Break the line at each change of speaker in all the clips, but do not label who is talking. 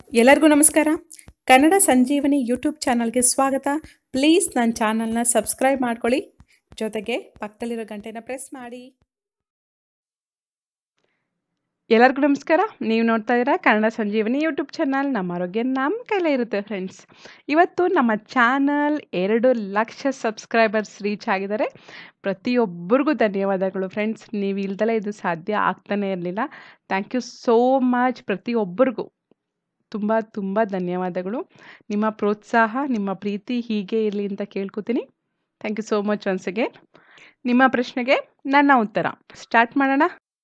ಎಲ್ಲರಿಗೂ ನಮಸ್ಕಾರ ಕನ್ನಡ ಸಂಜೀವನಿ ಯೂಟ್ಯೂಬ್ ಚಾನಲ್ಗೆ ಸ್ವಾಗತ ಪ್ಲೀಸ್ ನನ್ನ ಚಾನಲ್ನ ಸಬ್ಸ್ಕ್ರೈಬ್ ಮಾಡ್ಕೊಳ್ಳಿ ಜೊತೆಗೆ ಪಕ್ಕದಲ್ಲಿರೋ ಗಂಟೆನ ಪ್ರೆಸ್ ಮಾಡಿ ಎಲ್ಲರಿಗೂ ನಮಸ್ಕಾರ ನೀವು ನೋಡ್ತಾ ಇದ್ದೀರಾ ಕನ್ನಡ ಸಂಜೀವನಿ ಯೂಟ್ಯೂಬ್ ಚಾನಲ್ ನಮ್ಮ ಆರೋಗ್ಯ ನಮ್ಮ ಕೈಲೇ ಇರುತ್ತೆ ಫ್ರೆಂಡ್ಸ್ ಇವತ್ತು ನಮ್ಮ ಚಾನಲ್ ಎರಡು ಲಕ್ಷ ಸಬ್ಸ್ಕ್ರೈಬರ್ಸ್ ರೀಚ್ ಆಗಿದ್ದಾರೆ ಪ್ರತಿಯೊಬ್ಬರಿಗೂ ಧನ್ಯವಾದಗಳು ಫ್ರೆಂಡ್ಸ್ ನೀವು ಇಲ್ದಲೇ ಇದು ಸಾಧ್ಯ ಆಗ್ತಾನೆ ಇರಲಿಲ್ಲ ಥ್ಯಾಂಕ್ ಯು ಸೋ ಮಚ್ ಪ್ರತಿಯೊಬ್ಬರಿಗೂ ತುಂಬ ತುಂಬ ಧನ್ಯವಾದಗಳು ನಿಮ್ಮ ಪ್ರೋತ್ಸಾಹ ನಿಮ್ಮ ಪ್ರೀತಿ ಹೀಗೆ ಇರಲಿ ಅಂತ ಕೇಳ್ಕೊತೀನಿ thank you so much once again ನಿಮ್ಮ ಪ್ರಶ್ನೆಗೆ ನನ್ನ ಉತ್ತರ ಸ್ಟಾರ್ಟ್ ಮಾಡೋಣ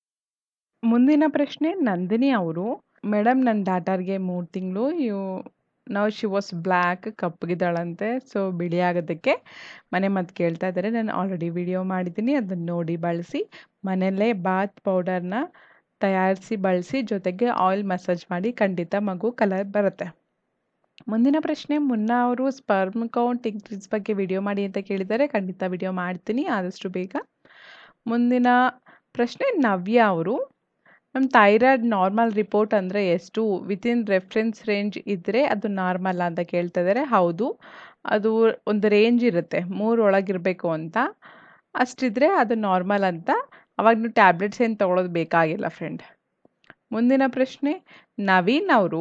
ಮುಂದಿನ ಪ್ರಶ್ನೆ ನಂದಿನಿ ಅವರು ಮೇಡಮ್ ನನ್ನ ಡಾಟರ್ಗೆ ಮೂರು ತಿಂಗಳು ಯು ನಾವು ಶಿ ವಾಸ್ ಬ್ಲ್ಯಾಕ್ ಕಪ್ಪಗಿದ್ದಾಳಂತೆ ಸೊ ಬಿಳಿ ಆಗೋದಕ್ಕೆ ಮನೆ ಮದ್ದು ಕೇಳ್ತಾ ಇದ್ದಾರೆ ನಾನು ಆಲ್ರೆಡಿ ವಿಡಿಯೋ ಮಾಡಿದ್ದೀನಿ ಅದನ್ನು ನೋಡಿ ಬಳಸಿ ಮನೆಯಲ್ಲೇ ಬಾತ್ ಪೌಡರ್ನ ತಯಾರಿಸಿ ಬಳಸಿ ಜೊತೆಗೆ ಆಯಿಲ್ ಮಸಾಜ್ ಮಾಡಿ ಖಂಡಿತ ಮಗು ಕಲರ್ ಬರುತ್ತೆ ಮುಂದಿನ ಪ್ರಶ್ನೆ ಮುನ್ನ ಅವರು ಸ್ಪರ್ಮ್ ಕೌಂಟ್ ಇನ್ಕ್ರೀಸ್ ಬಗ್ಗೆ ವಿಡಿಯೋ ಮಾಡಿ ಅಂತ ಕೇಳಿದ್ದಾರೆ ಖಂಡಿತ ವಿಡಿಯೋ ಮಾಡ್ತೀನಿ ಆದಷ್ಟು ಬೇಗ ಮುಂದಿನ ಪ್ರಶ್ನೆ ನವ್ಯ ಅವರು ನಮ್ಮ ಥೈರಾಯ್ಡ್ ನಾರ್ಮಲ್ ರಿಪೋರ್ಟ್ ಅಂದರೆ ಎಷ್ಟು ವಿತಿನ್ ರೆಫರೆನ್ಸ್ ರೇಂಜ್ ಇದ್ದರೆ ಅದು ನಾರ್ಮಲ್ ಅಂತ ಕೇಳ್ತಾ ಇದ್ದಾರೆ ಹೌದು ಅದು ಒಂದು ರೇಂಜ್ ಇರುತ್ತೆ ಮೂರು ಒಳಗಿರಬೇಕು ಅಂತ ಅಷ್ಟಿದ್ರೆ ಅದು ನಾರ್ಮಲ್ ಅಂತ ಅವಾಗ ನೀವು ಟ್ಯಾಬ್ಲೆಟ್ಸ್ ಏನು ತೊಗೊಳೋದು ಬೇಕಾಗಿಲ್ಲ ಫ್ರೆಂಡ್ ಮುಂದಿನ ಪ್ರಶ್ನೆ ನವೀನ್ ಅವರು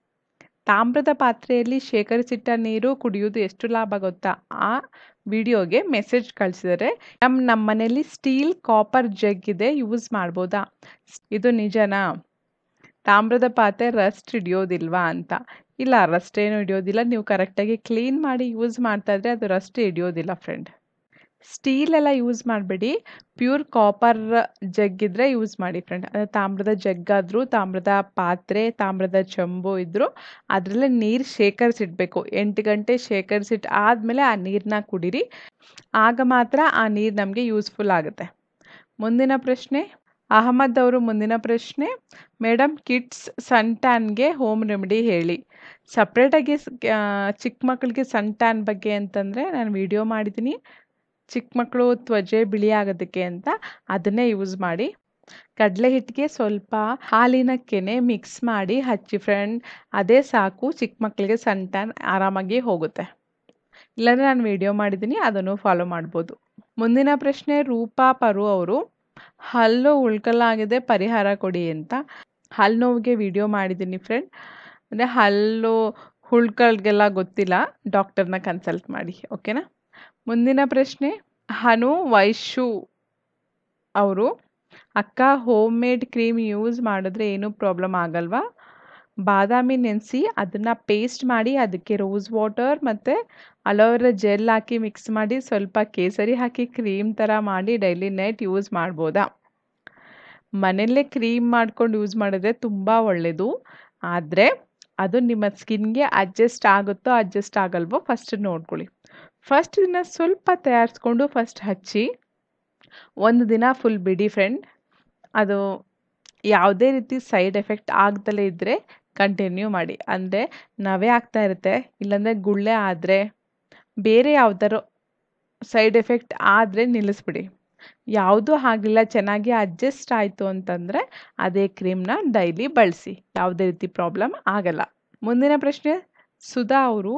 ತಾಮ್ರದ ಪಾತ್ರೆಯಲ್ಲಿ ಶೇಖರಿಸಿಟ್ಟ ನೀರು ಕುಡಿಯೋದು ಎಷ್ಟು ಲಾಭ ಗೊತ್ತಾ ಆ ವಿಡಿಯೋಗೆ ಮೆಸೇಜ್ ಕಳಿಸಿದರೆ ನಮ್ಮ ನಮ್ಮ ಮನೇಲಿ ಸ್ಟೀಲ್ ಕಾಪರ್ ಜಗ್ ಇದೆ ಯೂಸ್ ಮಾಡ್ಬೋದಾ ಇದು ನಿಜನಾ ತಾಮ್ರದ ಪಾತ್ರೆ ರಸ್ಟ್ ಹಿಡಿಯೋದಿಲ್ವಾ ಅಂತ ಇಲ್ಲ ರಸ್ಟ್ ಏನು ಹಿಡಿಯೋದಿಲ್ಲ ನೀವು ಕರೆಕ್ಟಾಗಿ ಕ್ಲೀನ್ ಮಾಡಿ ಯೂಸ್ ಮಾಡ್ತಾ ಇದ್ರೆ ಅದು ರಸ್ಟ್ ಹಿಡಿಯೋದಿಲ್ಲ ಫ್ರೆಂಡ್ ಸ್ಟೀಲ್ ಎಲ್ಲ ಯೂಸ್ ಮಾಡಬೇಡಿ ಪ್ಯೂರ್ ಕಾಪರ್ ಜಗ್ ಇದ್ದರೆ ಯೂಸ್ ಮಾಡಿ ಫ್ರೆಂಡ್ ಅಂದರೆ ತಾಮ್ರದ ಜಗ್ಗಾದರೂ ತಾಮ್ರದ ಪಾತ್ರೆ ತಾಮ್ರದ ಚಂಬು ಇದ್ದರೂ ಅದರಲ್ಲೇ ನೀರು ಶೇಖರಿಸಿಡ್ಬೇಕು ಎಂಟು ಗಂಟೆ ಶೇಖರಿಸಿಟ್ಟು ಆದಮೇಲೆ ಆ ನೀರನ್ನ ಕುಡೀರಿ ಆಗ ಮಾತ್ರ ಆ ನೀರು ನಮಗೆ ಯೂಸ್ಫುಲ್ ಆಗುತ್ತೆ ಮುಂದಿನ ಪ್ರಶ್ನೆ ಅಹಮದ್ ಅವರು ಮುಂದಿನ ಪ್ರಶ್ನೆ ಮೇಡಮ್ ಕಿಡ್ಸ್ ಸನ್ ಟ್ಯಾನ್ಗೆ ಹೋಮ್ ರೆಮಿಡಿ ಹೇಳಿ ಸಪ್ರೇಟಾಗಿ ಚಿಕ್ಕ ಮಕ್ಕಳಿಗೆ ಸನ್ ಟ್ಯಾನ್ ಬಗ್ಗೆ ಅಂತಂದರೆ ನಾನು ವಿಡಿಯೋ ಮಾಡಿದ್ದೀನಿ ಚಿಕ್ಕ ಮಕ್ಕಳು ತ್ವಚೆ ಬಿಳಿ ಆಗೋದಕ್ಕೆ ಅಂತ ಅದನ್ನೇ ಯೂಸ್ ಮಾಡಿ ಕಡಲೆ ಹಿಟ್ಟಿಗೆ ಸ್ವಲ್ಪ ಹಾಲಿನ ಕೆನೆ ಮಿಕ್ಸ್ ಮಾಡಿ ಹಚ್ಚಿ ಫ್ರೆಂಡ್ ಅದೇ ಸಾಕು ಚಿಕ್ಕ ಮಕ್ಕಳಿಗೆ ಸನ್ ಟ್ಯಾನ್ ಆರಾಮಾಗಿ ಹೋಗುತ್ತೆ ಇಲ್ಲಾಂದರೆ ನಾನು ವಿಡಿಯೋ ಮಾಡಿದ್ದೀನಿ ಅದನ್ನು ಫಾಲೋ ಮಾಡ್ಬೋದು ಮುಂದಿನ ಪ್ರಶ್ನೆ ರೂಪಾ ಪರು ಅವರು ಹಲ್ಲು ಉಳ್ಕಲಾಗಿದೆ ಪರಿಹಾರ ಕೊಡಿ ಅಂತ ಹಲ್ಲು ನೋವಿಗೆ ವಿಡಿಯೋ ಮಾಡಿದ್ದೀನಿ ಫ್ರೆಂಡ್ ಅಂದರೆ ಹಲ್ಲು ಹುಳ್ಕಲ್ಗೆಲ್ಲ ಗೊತ್ತಿಲ್ಲ ಡಾಕ್ಟರ್ನ ಕನ್ಸಲ್ಟ್ ಮಾಡಿ ಓಕೆನಾ ಮುಂದಿನ ಪ್ರಶ್ನೆ ಹನು ವೈಶು ಅವರು ಅಕ್ಕ ಹೋಮ್ ಮೇಡ್ ಕ್ರೀಮ್ ಯೂಸ್ ಮಾಡಿದ್ರೆ ಏನೂ ಪ್ರಾಬ್ಲಮ್ ಆಗಲ್ವಾ ಬಾದಾಮಿ ನೆನೆಸಿ ಅದನ್ನು ಪೇಸ್ಟ್ ಮಾಡಿ ಅದಕ್ಕೆ ರೋಸ್ ವಾಟರ್ ಮತ್ತು ಅಲೋವೆರಾ ಜೆಲ್ ಹಾಕಿ ಮಿಕ್ಸ್ ಮಾಡಿ ಸ್ವಲ್ಪ ಕೇಸರಿ ಹಾಕಿ ಕ್ರೀಮ್ ಥರ ಮಾಡಿ ಡೈಲಿ ನೈಟ್ ಯೂಸ್ ಮಾಡ್ಬೋದಾ ಮನೆಯಲ್ಲೇ ಕ್ರೀಮ್ ಮಾಡ್ಕೊಂಡು ಯೂಸ್ ಮಾಡಿದ್ರೆ ತುಂಬ ಒಳ್ಳೆಯದು ಆದರೆ ಅದು ನಿಮ್ಮ ಸ್ಕಿನ್ಗೆ ಅಡ್ಜಸ್ಟ್ ಆಗುತ್ತೋ ಅಡ್ಜಸ್ಟ್ ಆಗಲ್ವೋ ಫಸ್ಟ್ ನೋಡ್ಕೊಳ್ಳಿ ಫಸ್ಟ್ ಇದನ್ನ ಸ್ವಲ್ಪ ತಯಾರಿಸ್ಕೊಂಡು ಫಸ್ಟ್ ಹಚ್ಚಿ ಒಂದು ದಿನ ಫುಲ್ ಬಿಡಿ ಫ್ರೆಂಡ್ ಅದು ಯಾವುದೇ ರೀತಿ ಸೈಡ್ ಎಫೆಕ್ಟ್ ಆಗ್ದಲೇ ಇದ್ದರೆ ಕಂಟಿನ್ಯೂ ಮಾಡಿ ಅಂದರೆ ನವೆ ಆಗ್ತಾ ಇರುತ್ತೆ ಇಲ್ಲಾಂದರೆ ಗುಳ್ಳೆ ಆದರೆ ಬೇರೆ ಯಾವ್ದಾರು ಸೈಡ್ ಎಫೆಕ್ಟ್ ಆದರೆ ನಿಲ್ಲಿಸ್ಬಿಡಿ ಯಾವುದೂ ಆಗಿಲ್ಲ ಚೆನ್ನಾಗಿ ಅಡ್ಜಸ್ಟ್ ಆಯಿತು ಅಂತಂದರೆ ಅದೇ ಕ್ರೀಮ್ನ ಡೈಲಿ ಬಳಸಿ ಯಾವುದೇ ರೀತಿ ಪ್ರಾಬ್ಲಮ್ ಆಗಲ್ಲ ಮುಂದಿನ ಪ್ರಶ್ನೆ ಸುಧಾ ಅವರು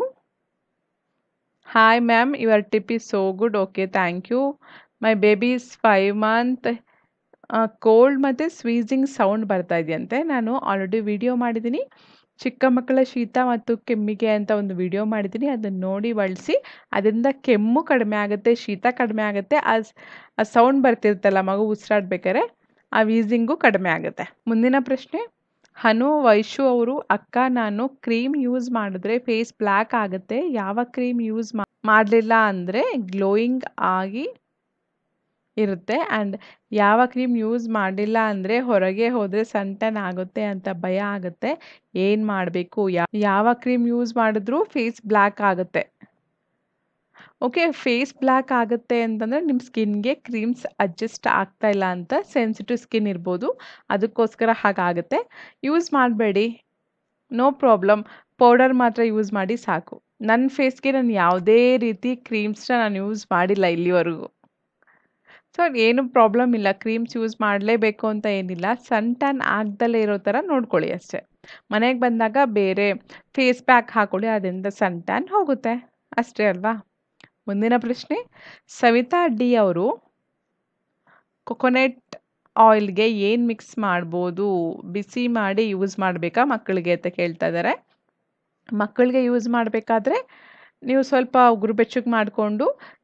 hi ma'am your tip is so good okay thank you my baby is five month cold ಮತ್ತು ಸ್ವೀಸಿಂಗ್ ಸೌಂಡ್ ಬರ್ತಾ ಇದೆಯಂತೆ ನಾನು ಆಲ್ರೆಡಿ ವಿಡಿಯೋ ಮಾಡಿದ್ದೀನಿ ಚಿಕ್ಕ ಮಕ್ಕಳ ಶೀತ ಮತ್ತು ಕೆಮ್ಮಿಗೆ ಅಂತ ಒಂದು ವಿಡಿಯೋ ಮಾಡಿದ್ದೀನಿ ಅದನ್ನು ನೋಡಿ ಬಳಸಿ ಅದರಿಂದ ಕೆಮ್ಮು ಕಡಿಮೆ ಆಗುತ್ತೆ ಶೀತ ಕಡಿಮೆ ಆಗುತ್ತೆ ಆ ಆ ಸೌಂಡ್ ಬರ್ತಿರುತ್ತಲ್ಲ ಮಗು ಉಸಿರಾಡ್ಬೇಕಾದ್ರೆ ಆ ವೀಸಿಂಗು ಕಡಿಮೆ ಆಗುತ್ತೆ ಮುಂದಿನ ಪ್ರಶ್ನೆ ಹನು ವೈಶು ಅವರು ಅಕ್ಕ ನಾನು ಕ್ರೀಮ್ ಯೂಸ್ ಮಾಡಿದ್ರೆ ಫೇಸ್ ಬ್ಲ್ಯಾಕ್ ಆಗುತ್ತೆ ಯಾವ ಕ್ರೀಮ್ ಯೂಸ್ ಮಾಡಲಿಲ್ಲ ಅಂದರೆ ಗ್ಲೋಯಿಂಗ್ ಆಗಿ ಇರುತ್ತೆ ಆ್ಯಂಡ್ ಯಾವ ಕ್ರೀಮ್ ಯೂಸ್ ಮಾಡಿಲ್ಲ ಅಂದರೆ ಹೊರಗೆ ಹೋದರೆ ಸನ್ಟನ್ ಆಗುತ್ತೆ ಅಂತ ಭಯ ಆಗುತ್ತೆ ಏನು ಮಾಡಬೇಕು ಯಾವ ಕ್ರೀಮ್ ಯೂಸ್ ಮಾಡಿದ್ರೂ ಫೇಸ್ ಬ್ಲ್ಯಾಕ್ ಆಗುತ್ತೆ ಓಕೆ ಫೇಸ್ ಬ್ಲ್ಯಾಕ್ ಆಗುತ್ತೆ ಅಂತಂದರೆ ನಿಮ್ಮ ಸ್ಕಿನ್ಗೆ ಕ್ರೀಮ್ಸ್ ಅಡ್ಜಸ್ಟ್ ಆಗ್ತಾ ಇಲ್ಲ ಅಂತ ಸೆನ್ಸಿಟಿವ್ ಸ್ಕಿನ್ ಇರ್ಬೋದು ಅದಕ್ಕೋಸ್ಕರ ಹಾಗಾಗುತ್ತೆ ಯೂಸ್ ಮಾಡಬೇಡಿ ನೋ ಪ್ರಾಬ್ಲಮ್ ಪೌಡರ್ ಮಾತ್ರ ಯೂಸ್ ಮಾಡಿ ಸಾಕು ನನ್ನ ಫೇಸ್ಗೆ ನಾನು ಯಾವುದೇ ರೀತಿ ಕ್ರೀಮ್ಸ್ನ ನಾನು ಯೂಸ್ ಮಾಡಿಲ್ಲ ಇಲ್ಲಿವರೆಗೂ ಸೊ ಏನು ಪ್ರಾಬ್ಲಮ್ ಇಲ್ಲ ಕ್ರೀಮ್ಸ್ ಯೂಸ್ ಮಾಡಲೇಬೇಕು ಅಂತ ಏನಿಲ್ಲ ಸನ್ ಟ್ಯಾನ್ ಆಗ್ದಲೇ ಇರೋ ಥರ ನೋಡ್ಕೊಳ್ಳಿ ಅಷ್ಟೇ ಮನೆಗೆ ಬಂದಾಗ ಬೇರೆ ಫೇಸ್ ಪ್ಯಾಕ್ ಹಾಕೊಳ್ಳಿ ಅದರಿಂದ ಸನ್ ಟ್ಯಾನ್ ಹೋಗುತ್ತೆ ಅಷ್ಟೇ ಅಲ್ವಾ ಮುಂದಿನ ಪ್ರಶ್ನೆ ಸವಿತಾ ಡಿ ಅವರು ಕೊಕೊನೆಟ್ ಆಯಿಲ್ಗೆ ಏನು ಮಿಕ್ಸ್ ಮಾಡ್ಬೋದು ಬಿಸಿ ಮಾಡಿ ಯೂಸ್ ಮಾಡಬೇಕಾ ಮಕ್ಕಳಿಗೆ ಅಂತ ಕೇಳ್ತಾ ಇದ್ದಾರೆ ಮಕ್ಕಳಿಗೆ ಯೂಸ್ ಮಾಡಬೇಕಾದ್ರೆ ನೀವು ಸ್ವಲ್ಪ ಉಗುರು ಬೆಚ್ಚಗೆ ಮಾಡಿಕೊಂಡು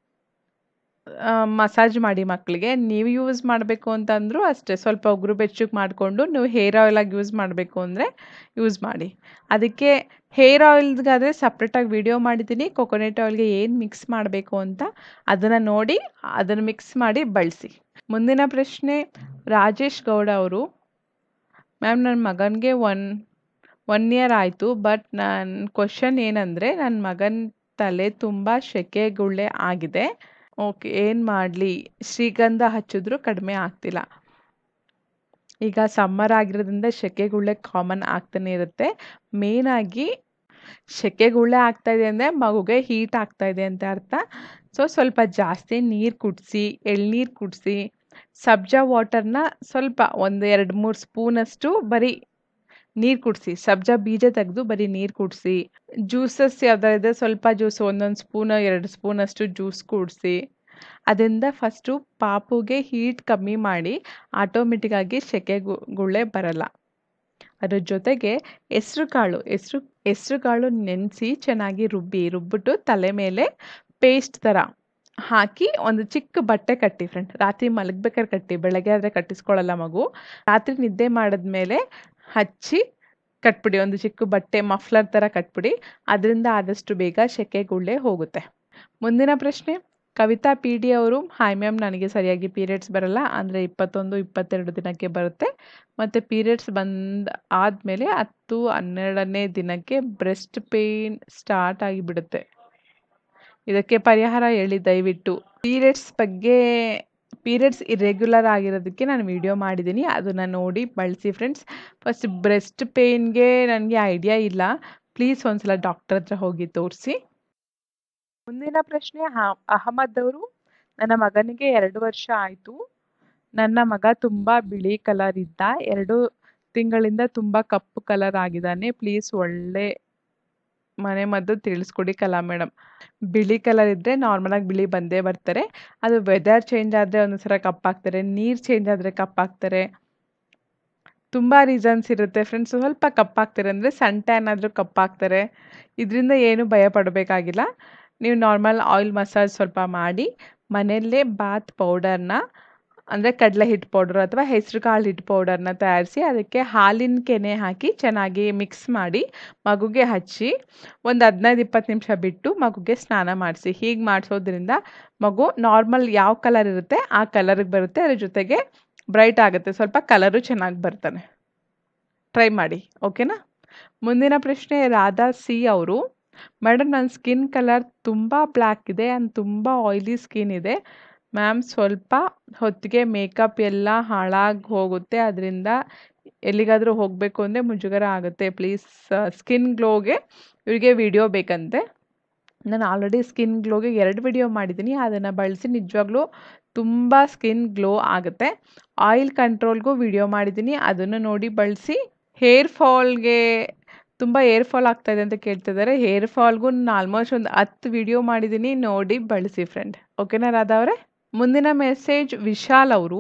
ಮಸಾಜ್ ಮಾಡಿ ಮಕ್ಕಳಿಗೆ ನೀವು ಯೂಸ್ ಮಾಡಬೇಕು ಅಂತಂದರೂ ಅಷ್ಟೇ ಸ್ವಲ್ಪ ಉಗುರು ಬೆಚ್ಚಗೆ ಮಾಡಿಕೊಂಡು ನೀವು ಹೇರ್ ಆಯಿಲಾಗಿ ಯೂಸ್ ಮಾಡಬೇಕು ಅಂದರೆ ಯೂಸ್ ಮಾಡಿ ಅದಕ್ಕೆ ಹೇರ್ ಆಯಿಲ್ಗಾದರೆ ಸಪ್ರೇಟಾಗಿ ವಿಡಿಯೋ ಮಾಡಿದ್ದೀನಿ ಕೊಕೊನೆಟ್ ಆಯಿಲ್ಗೆ ಏನು ಮಿಕ್ಸ್ ಮಾಡಬೇಕು ಅಂತ ಅದನ್ನು ನೋಡಿ ಅದನ್ನು ಮಿಕ್ಸ್ ಮಾಡಿ ಬಳಸಿ ಮುಂದಿನ ಪ್ರಶ್ನೆ ರಾಜೇಶ್ ಗೌಡ ಅವರು ಮ್ಯಾಮ್ ನನ್ನ ಮಗನಿಗೆ ಒನ್ ಒನ್ ಇಯರ್ ಆಯಿತು ಬಟ್ ನನ್ನ ಕ್ವಶನ್ ಏನಂದರೆ ನನ್ನ ಮಗನ ತಲೆ ತುಂಬ ಸೆಕೆಗುಳ್ಳೆ ಆಗಿದೆ ಓಕೆ ಏನು ಮಾಡಲಿ ಶ್ರೀಗಂಧ ಹಚ್ಚಿದ್ರೂ ಕಡಿಮೆ ಆಗ್ತಿಲ್ಲ ಈಗ ಸಮ್ಮರ್ ಆಗಿರೋದ್ರಿಂದ ಸೆಕೆಗುಳ್ಳೆ ಕಾಮನ್ ಆಗ್ತಾನೆ ಇರುತ್ತೆ ಮೇಯ್ನಾಗಿ ಸೆಕೆಗುಳ್ಳೆ ಆಗ್ತಾ ಇದೆ ಅಂದರೆ ಮಗುಗೆ ಹೀಟ್ ಆಗ್ತಾ ಇದೆ ಅಂತ ಅರ್ಥ ಸೊ ಸ್ವಲ್ಪ ಜಾಸ್ತಿ ನೀರು ಕುಡಿಸಿ ಎಳ್ನೀರು ಕುಡಿಸಿ ಸಬ್ಜಾ ವಾಟರ್ನ ಸ್ವಲ್ಪ ಒಂದು ಎರಡು ಮೂರು ಸ್ಪೂನಷ್ಟು ಬರೀ ನೀರು ಕುಡಿಸಿ ಸಬ್ಜಾ ಬೀಜ ತೆಗೆದು ಬರೀ ನೀರು ಕುಡಿಸಿ ಜ್ಯೂಸಸ್ ಯಾವ್ದಾರಿದೆ ಸ್ವಲ್ಪ ಜ್ಯೂಸ್ ಒಂದೊಂದು ಸ್ಪೂನ್ ಎರಡು ಸ್ಪೂನಷ್ಟು ಜ್ಯೂಸ್ ಕುಡಿಸಿ ಅದರಿಂದ ಫಸ್ಟು ಪಾಪುಗೆ ಹೀಟ್ ಕಮ್ಮಿ ಮಾಡಿ ಆಟೋಮೆಟಿಕ್ಕಾಗಿ ಸೆಕೆ ಗುಳ್ಳೆ ಬರಲ್ಲ ಅದ್ರ ಜೊತೆಗೆ ಹೆಸ್ರು ಕಾಳು ಹೆಸ್ರು ಹೆಸ್ರು ಕಾಳು ನೆನೆಸಿ ಚೆನ್ನಾಗಿ ರುಬ್ಬಿ ರುಬ್ಬಿಟ್ಟು ತಲೆ ಮೇಲೆ ಪೇಸ್ಟ್ ಥರ ಹಾಕಿ ಒಂದು ಚಿಕ್ಕ ಬಟ್ಟೆ ಕಟ್ಟಿ ಫ್ರೆಂಡ್ ರಾತ್ರಿ ಮಲಗ್ಬೇಕಾದ್ರೆ ಕಟ್ಟಿ ಬೆಳಗ್ಗೆ ಆದರೆ ಕಟ್ಟಿಸ್ಕೊಳ್ಳಲ್ಲ ಮಗು ರಾತ್ರಿ ನಿದ್ದೆ ಮಾಡಿದ್ಮೇಲೆ ಹಚ್ಚಿ ಕಟ್ಬಿಡಿ ಒಂದು ಚಿಕ್ಕ ಬಟ್ಟೆ ಮಫ್ಲರ್ ಥರ ಕಟ್ಬಿಡಿ ಅದರಿಂದ ಆದಷ್ಟು ಬೇಗ ಸೆಕೆ ಗುಳ್ಳೆ ಹೋಗುತ್ತೆ ಮುಂದಿನ ಪ್ರಶ್ನೆ ಕವಿತಾ ಪಿ ಡಿ ಅವರು ಹಾಯ್ ಮ್ಯಾಮ್ ನನಗೆ ಸರಿಯಾಗಿ ಪೀರಿಯಡ್ಸ್ ಬರಲ್ಲ ಅಂದರೆ ಇಪ್ಪತ್ತೊಂದು ಇಪ್ಪತ್ತೆರಡು ದಿನಕ್ಕೆ ಬರುತ್ತೆ ಮತ್ತು ಪೀರಿಯಡ್ಸ್ ಬಂದ ಆದಮೇಲೆ ಹತ್ತು ಹನ್ನೆರಡನೇ ದಿನಕ್ಕೆ ಬ್ರೆಸ್ಟ್ ಪೇಯ್ನ್ ಸ್ಟಾರ್ಟ್ ಆಗಿಬಿಡುತ್ತೆ ಇದಕ್ಕೆ ಪರಿಹಾರ ಹೇಳಿ ದಯವಿಟ್ಟು ಪೀರಿಯಡ್ಸ್ ಬಗ್ಗೆ ಪೀರಿಯಡ್ಸ್ ಇರೆಗ್ಯುಲರ್ ಆಗಿರೋದಕ್ಕೆ ನಾನು ವಿಡಿಯೋ ಮಾಡಿದ್ದೀನಿ ಅದನ್ನು ನೋಡಿ ಬಳಸಿ ಫ್ರೆಂಡ್ಸ್ ಫಸ್ಟ್ ಬ್ರೆಸ್ಟ್ ಪೇಯ್ನ್ಗೆ ನನಗೆ ಐಡಿಯಾ ಇಲ್ಲ ಪ್ಲೀಸ್ ಒಂದ್ಸಲ ಡಾಕ್ಟರ್ ಹತ್ರ ಹೋಗಿ ತೋರಿಸಿ ಮುಂದಿನ ಪ್ರಶ್ನೆ ಅಹಮದ್ ಅವರು ನನ್ನ ಮಗನಿಗೆ ಎರಡು ವರ್ಷ ಆಯಿತು ನನ್ನ ಮಗ ತುಂಬ ಬಿಳಿ ಕಲರ್ ಇದ್ದ ಎರಡು ತಿಂಗಳಿಂದ ತುಂಬ ಕಪ್ಪು ಕಲರ್ ಆಗಿದ್ದಾನೆ ಪ್ಲೀಸ್ ಒಳ್ಳೆ ಮನೆ ಮದ್ದು ತಿಳಿಸ್ಕೊಡಿ ಕಲಾ ಮೇಡಮ್ ಬಿಳಿ ಕಲರ್ ಇದ್ದರೆ ನಾರ್ಮಲಾಗಿ ಬಿಳಿ ಬಂದೇ ಬರ್ತಾರೆ ಅದು ವೆದರ್ ಚೇಂಜ್ ಆದರೆ ಒಂದು ಸಲ ಕಪ್ಪಾಗ್ತಾರೆ ನೀರು ಚೇಂಜ್ ಆದರೆ ಕಪ್ಪಾಗ್ತಾರೆ ತುಂಬ ರೀಸನ್ಸ್ ಇರುತ್ತೆ ಫ್ರೆಂಡ್ಸ್ ಸ್ವಲ್ಪ ಕಪ್ಪಾಗ್ತಾರೆ ಅಂದರೆ ಸನ್ ಟ್ಯಾನ್ ಆದರೂ ಕಪ್ಪಾಗ್ತಾರೆ ಇದರಿಂದ ಏನು ಭಯ ಪಡಬೇಕಾಗಿಲ್ಲ ನೀವು ನಾರ್ಮಲ್ ಆಯಿಲ್ ಮಸಾಜ್ ಸ್ವಲ್ಪ ಮಾಡಿ ಮನೆಯಲ್ಲೇ ಬಾತ್ ಪೌಡರ್ನ ಅಂದರೆ ಕಡಲೆ ಹಿಟ್ಟು ಪೌಡರ್ ಅಥವಾ ಹೆಸರು ಕಾಳು ಹಿಟ್ಟು ಪೌಡರ್ನ ತಯಾರಿಸಿ ಅದಕ್ಕೆ ಹಾಲಿನ ಕೆನೆ ಹಾಕಿ ಚೆನ್ನಾಗಿ ಮಿಕ್ಸ್ ಮಾಡಿ ಮಗುಗೆ ಹಚ್ಚಿ ಒಂದು ಹದಿನೈದು ಇಪ್ಪತ್ತು ನಿಮಿಷ ಬಿಟ್ಟು ಮಗುಗೆ ಸ್ನಾನ ಮಾಡಿಸಿ ಹೀಗೆ ಮಾಡಿಸೋದ್ರಿಂದ ಮಗು ನಾರ್ಮಲ್ ಯಾವ ಕಲರ್ ಇರುತ್ತೆ ಆ ಕಲರಿಗೆ ಬರುತ್ತೆ ಅದ್ರ ಜೊತೆಗೆ ಬ್ರೈಟ್ ಆಗುತ್ತೆ ಸ್ವಲ್ಪ ಕಲರು ಚೆನ್ನಾಗಿ ಬರ್ತಾನೆ ಟ್ರೈ ಮಾಡಿ ಓಕೆನಾ ಮುಂದಿನ ಪ್ರಶ್ನೆ ರಾಧಾ ಸಿ ಅವರು ಮೇಡಮ್ ನನ್ನ ಸ್ಕಿನ್ ಕಲರ್ ತುಂಬ ಬ್ಲ್ಯಾಕ್ ಇದೆ ಆ್ಯಂಡ್ ತುಂಬ ಆಯ್ಲಿ ಸ್ಕಿನ್ ಇದೆ ಮ್ಯಾಮ್ ಸ್ವಲ್ಪ ಹೊತ್ತಿಗೆ ಮೇಕಪ್ ಎಲ್ಲ ಹಾಳಾಗಿ ಹೋಗುತ್ತೆ ಅದರಿಂದ ಎಲ್ಲಿಗಾದರೂ ಹೋಗಬೇಕು ಅಂದರೆ ಮುಜುಗರ ಆಗುತ್ತೆ ಪ್ಲೀಸ್ ಸ್ಕಿನ್ ಗ್ಲೋಗೆ ಇವರಿಗೆ ವಿಡಿಯೋ ಬೇಕಂತೆ ನಾನು ಆಲ್ರೆಡಿ ಸ್ಕಿನ್ ಗ್ಲೋಗೆ ಎರಡು ವಿಡಿಯೋ ಮಾಡಿದ್ದೀನಿ ಅದನ್ನು ಬಳಸಿ ನಿಜವಾಗ್ಲೂ ತುಂಬ ಸ್ಕಿನ್ ಗ್ಲೋ ಆಗುತ್ತೆ ಆಯಿಲ್ ಕಂಟ್ರೋಲ್ಗೂ ವಿಡಿಯೋ ಮಾಡಿದ್ದೀನಿ ಅದನ್ನು ನೋಡಿ ಬಳಸಿ ಹೇರ್ ಫಾಲ್ಗೆ ತುಂಬ ಏರ್ ಫಾಲ್ ಆಗ್ತಾಯಿದೆ ಅಂತ ಕೇಳ್ತಿದ್ದಾರೆ ಹೇರ್ ಫಾಲ್ಗೂ ನಾನು ಆಲ್ಮೋಸ್ಟ್ ಒಂದು ಹತ್ತು ವಿಡಿಯೋ ಮಾಡಿದ್ದೀನಿ ನೋಡಿ ಬಳಸಿ ಫ್ರೆಂಡ್ ಓಕೆನಾ ರಾಧಾ ಅವರೇ ಮುಂದಿನ ಮೆಸೇಜ್ ವಿಶಾಲ್ ಅವರು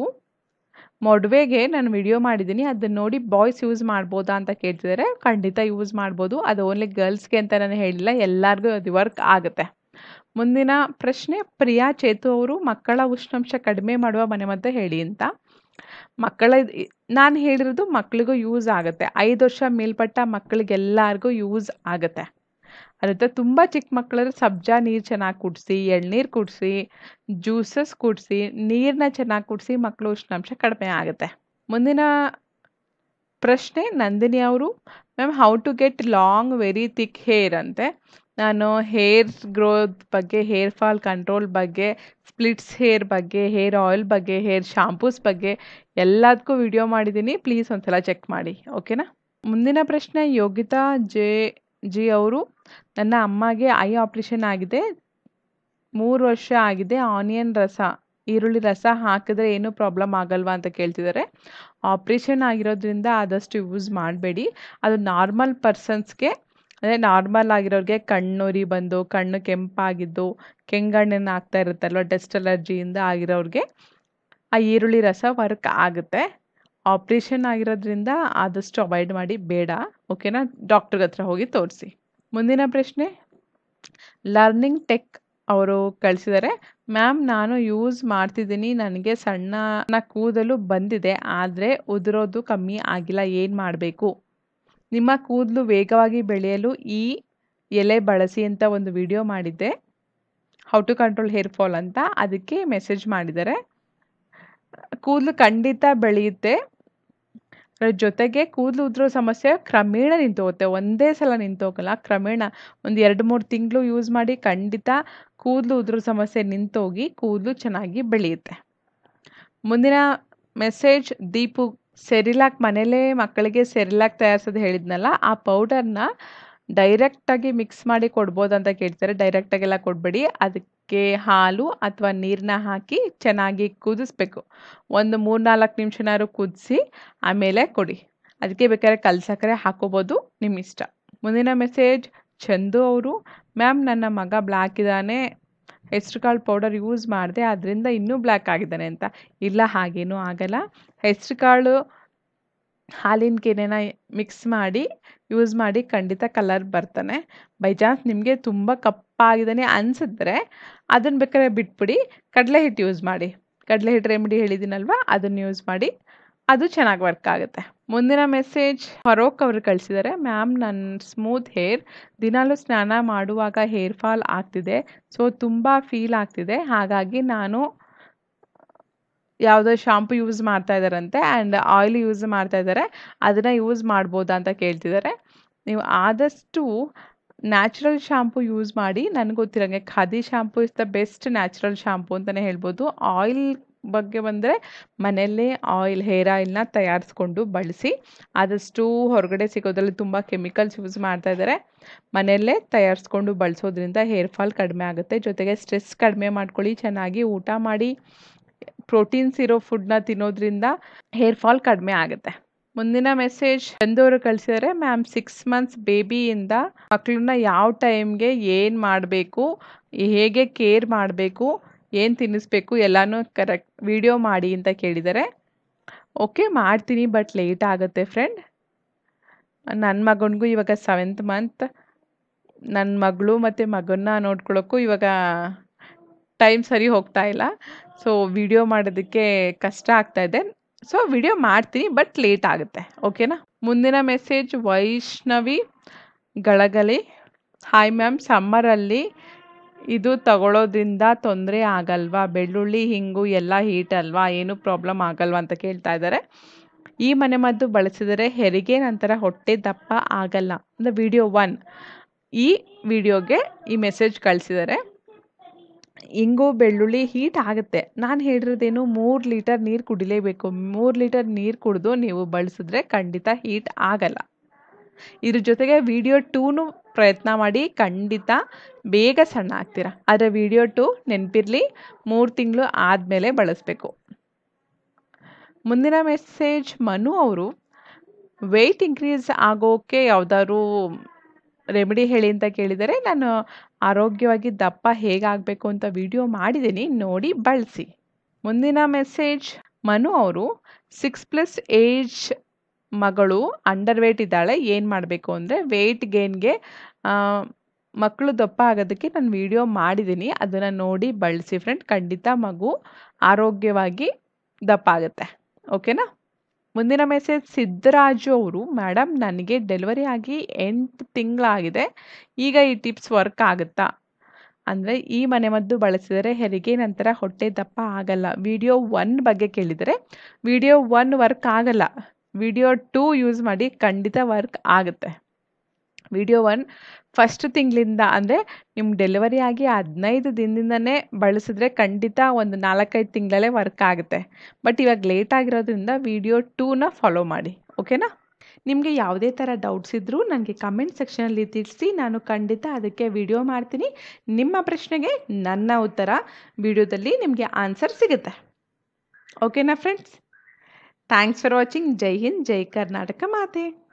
ಮೊಡವೆಗೆ ನಾನು ವಿಡಿಯೋ ಮಾಡಿದ್ದೀನಿ ಅದನ್ನು ನೋಡಿ ಬಾಯ್ಸ್ ಯೂಸ್ ಮಾಡ್ಬೋದಾ ಅಂತ ಕೇಳ್ತಿದ್ದಾರೆ ಖಂಡಿತ ಯೂಸ್ ಮಾಡ್ಬೋದು ಅದು ಓನ್ಲಿ ಗರ್ಲ್ಸ್ಗೆ ಅಂತ ನಾನು ಹೇಳಿಲ್ಲ ಎಲ್ಲರಿಗೂ ಅದು ವರ್ಕ್ ಆಗುತ್ತೆ ಮುಂದಿನ ಪ್ರಶ್ನೆ ಪ್ರಿಯಾ ಚೇತು ಅವರು ಮಕ್ಕಳ ಉಷ್ಣಾಂಶ ಕಡಿಮೆ ಮಾಡುವ ಮನೆಮದ್ದು ಹೇಳಿ ಅಂತ ಮಕ್ಕಳ ನಾನು ಹೇಳಿರೋದು ಮಕ್ಕಳಿಗೂ ಯೂಸ್ ಆಗುತ್ತೆ ಐದು ವರ್ಷ ಮೇಲ್ಪಟ್ಟ ಮಕ್ಕಳಿಗೆಲ್ಲರಿಗೂ ಯೂಸ್ ಆಗುತ್ತೆ ಅದಕ್ಕೆ ತುಂಬ ಚಿಕ್ಕ ಮಕ್ಕಳಲ್ಲಿ ಸಬ್ಜಾ ನೀರು ಚೆನ್ನಾಗಿ ಕುಡಿಸಿ ಎಳ್ನೀರು ಕುಡಿಸಿ ಜ್ಯೂಸಸ್ ಕುಡಿಸಿ ನೀರನ್ನ ಚೆನ್ನಾಗಿ ಕುಡಿಸಿ ಮಕ್ಕಳು ಉಷ್ಣಾಂಶ ಕಡಿಮೆ ಆಗುತ್ತೆ ಮುಂದಿನ ಪ್ರಶ್ನೆ ನಂದಿನಿ ಅವರು ma'am how to get long very thick hair ಅಂತೆ ನಾನು ಹೇರ್ ಗ್ರೋತ್ ಬಗ್ಗೆ ಹೇರ್ ಫಾಲ್ ಕಂಟ್ರೋಲ್ ಬಗ್ಗೆ ಸ್ಪ್ಲಿಟ್ಸ್ ಹೇರ್ ಬಗ್ಗೆ ಹೇರ್ ಆಯಿಲ್ ಬಗ್ಗೆ ಹೇರ್ ಶಾಂಪೂಸ್ ಬಗ್ಗೆ ಎಲ್ಲದಕ್ಕೂ ವಿಡಿಯೋ ಮಾಡಿದ್ದೀನಿ ಪ್ಲೀಸ್ ಒಂದ್ಸಲ ಚೆಕ್ ಮಾಡಿ ಓಕೆನಾ ಮುಂದಿನ ಪ್ರಶ್ನೆ ಯೋಗಿತಾ ಜೆ ಜಿ ಅವರು ನನ್ನ ಅಮ್ಮಗೆ ಐ ಆಪ್ರೇಷನ್ ಆಗಿದೆ ಮೂರು ವರ್ಷ ಆಗಿದೆ ಆನಿಯನ್ ರಸ ಈರುಳ್ಳಿ ರಸ ಹಾಕಿದ್ರೆ ಏನೂ ಪ್ರಾಬ್ಲಮ್ ಆಗಲ್ವಾ ಅಂತ ಕೇಳ್ತಿದ್ದಾರೆ ಆಪ್ರೇಷನ್ ಆಗಿರೋದ್ರಿಂದ ಆದಷ್ಟು ಯೂಸ್ ಮಾಡಬೇಡಿ ಅದು ನಾರ್ಮಲ್ ಪರ್ಸನ್ಸ್ಗೆ ಅಂದರೆ ನಾರ್ಮಲ್ ಆಗಿರೋರಿಗೆ ಕಣ್ಣುರಿ ಬಂದು ಕಣ್ಣು ಕೆಂಪಾಗಿದ್ದು ಕೆಂಗಣ್ಣನ್ನು ಆಗ್ತಾ ಇರುತ್ತಲ್ವ ಡಸ್ಟ್ ಅಲರ್ಜಿಯಿಂದ ಆಗಿರೋರಿಗೆ ಆ ಈರುಳ್ಳಿ ರಸ ವರ್ಕ್ ಆಗುತ್ತೆ ಆಪ್ರೇಷನ್ ಆಗಿರೋದ್ರಿಂದ ಆದಷ್ಟು ಅವಾಯ್ಡ್ ಮಾಡಿ ಬೇಡ ಓಕೆನಾ ಡಾಕ್ಟ್ರಿಗೆ ಹತ್ರ ಹೋಗಿ ತೋರಿಸಿ ಮುಂದಿನ ಪ್ರಶ್ನೆ ಲರ್ನಿಂಗ್ ಟೆಕ್ ಅವರು ಕಳಿಸಿದ್ದಾರೆ ಮ್ಯಾಮ್ ನಾನು ಯೂಸ್ ಮಾಡ್ತಿದ್ದೀನಿ ನನಗೆ ಸಣ್ಣ ಕೂದಲು ಬಂದಿದೆ ಆದರೆ ಉದುರೋದು ಕಮ್ಮಿ ಆಗಿಲ್ಲ ಏನು ಮಾಡಬೇಕು ನಿಮ್ಮ ಕೂದಲು ವೇಗವಾಗಿ ಬೆಳೆಯಲು ಈ ಎಲೆ ಬಳಸಿ ಅಂತ ಒಂದು ವಿಡಿಯೋ ಮಾಡಿದ್ದೆ how to control hair fall ಅಂತ ಅದಕ್ಕೆ ಮೆಸೇಜ್ ಮಾಡಿದ್ದಾರೆ ಕೂದಲು ಖಂಡಿತ ಬೆಳೆಯುತ್ತೆ ಅದ್ರ ಜೊತೆಗೆ ಕೂದಲು ಉದುರೋ ಸಮಸ್ಯೆ ಕ್ರಮೇಣ ನಿಂತೋಗುತ್ತೆ ಒಂದೇ ಸಲ ನಿಂತೋಗಲ್ಲ ಕ್ರಮೇಣ ಒಂದು ಎರಡು ಮೂರು ತಿಂಗಳು ಯೂಸ್ ಮಾಡಿ ಖಂಡಿತ ಕೂದಲು ಉದುರೋ ಸಮಸ್ಯೆ ನಿಂತೋಗಿ ಕೂದಲು ಚೆನ್ನಾಗಿ ಬೆಳೆಯುತ್ತೆ ಮುಂದಿನ ಮೆಸೇಜ್ ದೀಪು ಸೆರಿಲಾಕ್ ಮನೇಲೇ ಮಕ್ಕಳಿಗೆ ಸೆರಿಲಾಕ್ ತಯಾರಿಸೋದು ಹೇಳಿದ್ನಲ್ಲ ಆ ಪೌಡರ್ನ ಡೈರೆಕ್ಟಾಗಿ ಮಿಕ್ಸ್ ಮಾಡಿ ಕೊಡ್ಬೋದಂತ ಕೇಳ್ತಾರೆ ಡೈರೆಕ್ಟಾಗೆಲ್ಲ ಕೊಡಬೇಡಿ ಅದಕ್ಕೆ ಹಾಲು ಅಥವಾ ನೀರನ್ನ ಹಾಕಿ ಚೆನ್ನಾಗಿ ಕುದಿಸ್ಬೇಕು ಒಂದು ಮೂರು ನಾಲ್ಕು ನಿಮಿಷನಾದ್ರು ಕುದಿಸಿ ಆಮೇಲೆ ಕೊಡಿ ಅದಕ್ಕೆ ಬೇಕಾದ್ರೆ ಕಲ್ಸಕ್ಕರೆ ಹಾಕೋಬೋದು ನಿಮ್ಮ ಇಷ್ಟ ಮುಂದಿನ ಮೆಸೇಜ್ ಚಂದು ಅವರು ಮ್ಯಾಮ್ ನನ್ನ ಮಗ ಬ್ಲ್ಯಾಕ್ ಇದ್ದಾನೆ ಹೆಸ್ರು ಕಾಳು ಪೌಡರ್ ಯೂಸ್ ಮಾಡಿದೆ ಅದರಿಂದ ಇನ್ನೂ ಬ್ಲ್ಯಾಕ್ ಆಗಿದ್ದಾನೆ ಅಂತ ಇಲ್ಲ ಹಾಗೇನೂ ಆಗಲ್ಲ ಹೆಸ್ರು ಕಾಳು ಹಾಲಿನ ಕೆನೆನ ಮಿಕ್ಸ್ ಮಾಡಿ ಯೂಸ್ ಮಾಡಿ ಖಂಡಿತ ಕಲರ್ ಬರ್ತಾನೆ ಬೈ ಚಾನ್ಸ್ ನಿಮಗೆ ತುಂಬ ಕಪ್ಪಾಗಿದ್ದಾನೆ ಅನಿಸಿದ್ರೆ ಅದನ್ನು ಬೇಕಾದ್ರೆ ಬಿಟ್ಬಿಡಿ ಕಡಲೆ ಹಿಟ್ಟು ಯೂಸ್ ಮಾಡಿ ಕಡಲೆ ಹಿಟ್ಟು ರೆಮಿಡಿ ಹೇಳಿದ್ದೀನಲ್ವ ಅದನ್ನು ಯೂಸ್ ಮಾಡಿ ಅದು ಚೆನ್ನಾಗಿ ವರ್ಕ್ ಆಗುತ್ತೆ ಮುಂದಿನ ಮೆಸೇಜ್ ಫರೋಕ್ ಅವರು ಕಳಿಸಿದ್ದಾರೆ ಮ್ಯಾಮ್ ನನ್ನ ಸ್ಮೂತ್ ಹೇರ್ ದಿನಾಲೂ ಸ್ನಾನ ಮಾಡುವಾಗ ಹೇರ್ ಫಾಲ್ ಆಗ್ತಿದೆ ಸೊ ತುಂಬ ಫೀಲ್ ಆಗ್ತಿದೆ ಹಾಗಾಗಿ ನಾನು ಯಾವುದೋ ಶಾಂಪು ಯೂಸ್ ಮಾಡ್ತಾ ಇದ್ದಾರಂತೆ ಆ್ಯಂಡ್ ಆಯಿಲ್ ಯೂಸ್ ಮಾಡ್ತಾ ಇದ್ದಾರೆ ಅದನ್ನು ಯೂಸ್ ಮಾಡ್ಬೋದಾ ಅಂತ ಕೇಳ್ತಿದ್ದಾರೆ ನೀವು ಆದಷ್ಟು ನ್ಯಾಚುರಲ್ ಶಾಂಪು ಯೂಸ್ ಮಾಡಿ ನನಗೆ ಗೊತ್ತಿರೋಂಗೆ Khadi shampoo is the best natural shampoo ಅಂತಲೇ ಹೇಳ್ಬೋದು ಆಯಿಲ್ ಬಗ್ಗೆ ಬಂದರೆ ಮನೆಯಲ್ಲೇ ಆಯಿಲ್ ಹೇರ್ ಆಯಿಲ್ನ ತಯಾರಿಸ್ಕೊಂಡು ಬಳಸಿ ಆದಷ್ಟು ಹೊರಗಡೆ ಸಿಗೋದ್ರಲ್ಲಿ ತುಂಬ ಕೆಮಿಕಲ್ಸ್ ಯೂಸ್ ಮಾಡ್ತಾ ಇದ್ದಾರೆ ಮನೆಯಲ್ಲೇ ತಯಾರಿಸ್ಕೊಂಡು ಬಳಸೋದ್ರಿಂದ ಹೇರ್ ಫಾಲ್ ಕಡಿಮೆ ಆಗುತ್ತೆ ಜೊತೆಗೆ ಸ್ಟ್ರೆಸ್ ಕಡಿಮೆ ಮಾಡ್ಕೊಳ್ಳಿ ಚೆನ್ನಾಗಿ ಊಟ ಮಾಡಿ ಪ್ರೋಟೀನ್ಸ್ ಇರೋ ಫುಡ್ನ ತಿನ್ನೋದ್ರಿಂದ ಹೇರ್ ಫಾಲ್ ಕಡಿಮೆ ಆಗುತ್ತೆ ಮುಂದಿನ ಮೆಸೇಜ್ ಚಂದವರು ಕಳಿಸಿದ್ದಾರೆ ಮ್ಯಾಮ್ ಸಿಕ್ಸ್ ಮಂತ್ಸ್ ಬೇಬಿಯಿಂದ ಮಕ್ಕಳನ್ನ ಯಾವ ಟೈಮ್ಗೆ ಏನು ಮಾಡಬೇಕು ಹೇಗೆ ಕೇರ್ ಮಾಡಬೇಕು ಏನು ತಿನ್ನಿಸ್ಬೇಕು ಎಲ್ಲನೂ ಕರೆಕ್ಟ್ ವಿಡಿಯೋ ಮಾಡಿ ಅಂತ ಕೇಳಿದ್ದಾರೆ ಓಕೆ ಮಾಡ್ತೀನಿ ಬಟ್ ಲೇಟ್ ಆಗುತ್ತೆ ಫ್ರೆಂಡ್ ನನ್ನ ಮಗನಿಗೂ ಇವಾಗ ಸೆವೆಂತ್ ಮಂತ್ ನನ್ನ ಮಗಳು ಮತ್ತು ಮಗನ್ನ ನೋಡ್ಕೊಳ್ಳೋಕ್ಕೂ ಇವಾಗ ಟೈಮ್ ಸರಿ ಹೋಗ್ತಾ ಇಲ್ಲ ಸೊ ವಿಡಿಯೋ ಮಾಡೋದಕ್ಕೆ ಕಷ್ಟ ಆಗ್ತಾ ಇದೆ ಸೊ ವಿಡಿಯೋ ಮಾಡ್ತೀನಿ ಬಟ್ ಲೇಟ್ ಆಗುತ್ತೆ ಓಕೆನಾ ಮುಂದಿನ message Vaishnavi Galagali hi ma'am ಸಮ್ಮರಲ್ಲಿ ಇದು ತಗೊಳ್ಳೋದ್ರಿಂದ ತೊಂದರೆ ಆಗಲ್ವಾ ಬೆಳ್ಳುಳ್ಳಿ ಹಿಂಗು ಎಲ್ಲ ಹೀಟ್ ಅಲ್ವಾ ಏನು ಪ್ರಾಬ್ಲಮ್ ಆಗಲ್ವಾ ಅಂತ ಕೇಳ್ತಾ ಇದ್ದಾರೆ ಈ ಮನೆಮದ್ದು ಬಳಸಿದರೆ ಹೆರಿಗೆ ನಂತರ ಹೊಟ್ಟೆ ದಪ್ಪ ಆಗಲ್ಲ ಅಂದರೆ ವಿಡಿಯೋ ಒನ್ ಈ ವಿಡಿಯೋಗೆ ಈ ಮೆಸೇಜ್ ಕಳಿಸಿದ್ದಾರೆ ಇಂಗು ಬೆಳ್ಳುಳ್ಳಿ ಹೀಟ್ ಆಗುತ್ತೆ ನಾನು ಹೇಳಿರೋದೇನು ಮೂರು ಲೀಟರ್ ನೀರು ಕುಡಿಲೇಬೇಕು ಮೂರು ಲೀಟರ್ ನೀರು ಕುಡಿದು ನೀವು ಬಳಸಿದ್ರೆ ಖಂಡಿತ ಹೀಟ್ ಆಗಲ್ಲ ಇದ್ರ ಜೊತೆಗೆ ವಿಡಿಯೋ ಟೂನು ಪ್ರಯತ್ನ ಮಾಡಿ ಖಂಡಿತ ಬೇಗ ಸಣ್ಣ ಆಗ್ತೀರಾ ಆದರೆ ವಿಡಿಯೋ ಟು ನೆನಪಿರಲಿ ಮೂರು ತಿಂಗಳು ಆದಮೇಲೆ ಬಳಸಬೇಕು ಮುಂದಿನ ಮೆಸೇಜ್ ಮನು ಅವರು ವೆಯ್ಟ್ ಇನ್ಕ್ರೀಸ್ ಆಗೋಕ್ಕೆ ಯಾವುದಾದ್ರು ರೆಮಿಡಿ ಹೇಳಿ ಅಂತ ಕೇಳಿದರೆ ನಾನು ಆರೋಗ್ಯವಾಗಿ ದಪ್ಪ ಹೇಗಾಗಬೇಕು ಅಂತ ವಿಡಿಯೋ ಮಾಡಿದ್ದೀನಿ ನೋಡಿ ಬಳಸಿ ಮುಂದಿನ ಮೆಸೇಜ್ ಮನು ಅವರು ಸಿಕ್ಸ್ ಪ್ಲಸ್ ಏಜ್ ಮಗಳು ಅಂಡರ್ ವೇಟ್ ಇದ್ದಾಳೆ ಏನು ಮಾಡಬೇಕು ಅಂದರೆ ವೆಯ್ಟ್ ಗೇನ್ಗೆ ಮಕ್ಕಳು ದಪ್ಪ ಆಗೋದಕ್ಕೆ ನಾನು ವಿಡಿಯೋ ಮಾಡಿದ್ದೀನಿ ಅದನ್ನು ನೋಡಿ ಬಳಸಿ ಫ್ರೆಂಡ್ ಖಂಡಿತ ಮಗು ಆರೋಗ್ಯವಾಗಿ ದಪ್ಪ ಆಗುತ್ತೆ ಓಕೆನಾ ಮುಂದಿನ ಮೆಸೇಜ್ ಸಿದ್ದರಾಜು ಅವರು ಮೇಡಮ್ ನನಗೆ ಡೆಲಿವರಿ ಆಗಿ ಎಂಟು ತಿಂಗಳಾಗಿದೆ ಈಗ ಈ ಟಿಪ್ಸ್ ವರ್ಕ್ ಆಗುತ್ತಾ ಅಂದರೆ ಈ ಮನೆಮದ್ದು ಬಳಸಿದರೆ ಹೆರಿಗೆ ನಂತರ ಹೊಟ್ಟೆ ದಪ್ಪ ಆಗಲ್ಲ ವಿಡಿಯೋ ಒನ್ ಬಗ್ಗೆ ಕೇಳಿದರೆ ವಿಡಿಯೋ ಒನ್ ವರ್ಕ್ ಆಗಲ್ಲ ವಿಡಿಯೋ ಟೂ ಯೂಸ್ ಮಾಡಿ ಖಂಡಿತ ವರ್ಕ್ ಆಗುತ್ತೆ ವಿಡಿಯೋ ಒನ್ ಫಸ್ಟ್ ತಿಂಗಳಿಂದ ಅಂದರೆ ನಿಮ್ಮ ಡೆಲಿವರಿ ಆಗಿ ಹದಿನೈದು ದಿನದಿಂದನೇ ಬಳಸಿದ್ರೆ ಖಂಡಿತ ಒಂದು ನಾಲ್ಕೈದು ತಿಂಗಳಲ್ಲೇ ವರ್ಕ್ ಆಗುತ್ತೆ ಬಟ್ ಇವಾಗ ಲೇಟ್ ಆಗಿರೋದ್ರಿಂದ ವಿಡಿಯೋ ಟೂನ ಫಾಲೋ ಮಾಡಿ ಓಕೆನಾ ನಿಮಗೆ ಯಾವುದೇ ಥರ ಡೌಟ್ಸ್ ಇದ್ದರೂ ನನಗೆ ಕಮೆಂಟ್ ಸೆಕ್ಷನಲ್ಲಿ ತಿಳಿಸಿ ನಾನು ಖಂಡಿತ ಅದಕ್ಕೆ ವಿಡಿಯೋ ಮಾಡ್ತೀನಿ ನಿಮ್ಮ ಪ್ರಶ್ನೆಗೆ ನನ್ನ ಉತ್ತರ ವಿಡಿಯೋದಲ್ಲಿ ನಿಮಗೆ ಆನ್ಸರ್ ಸಿಗುತ್ತೆ ಓಕೆನಾ friends thanks for watching Jai Hind Jai Karnataka ಮಾತೆ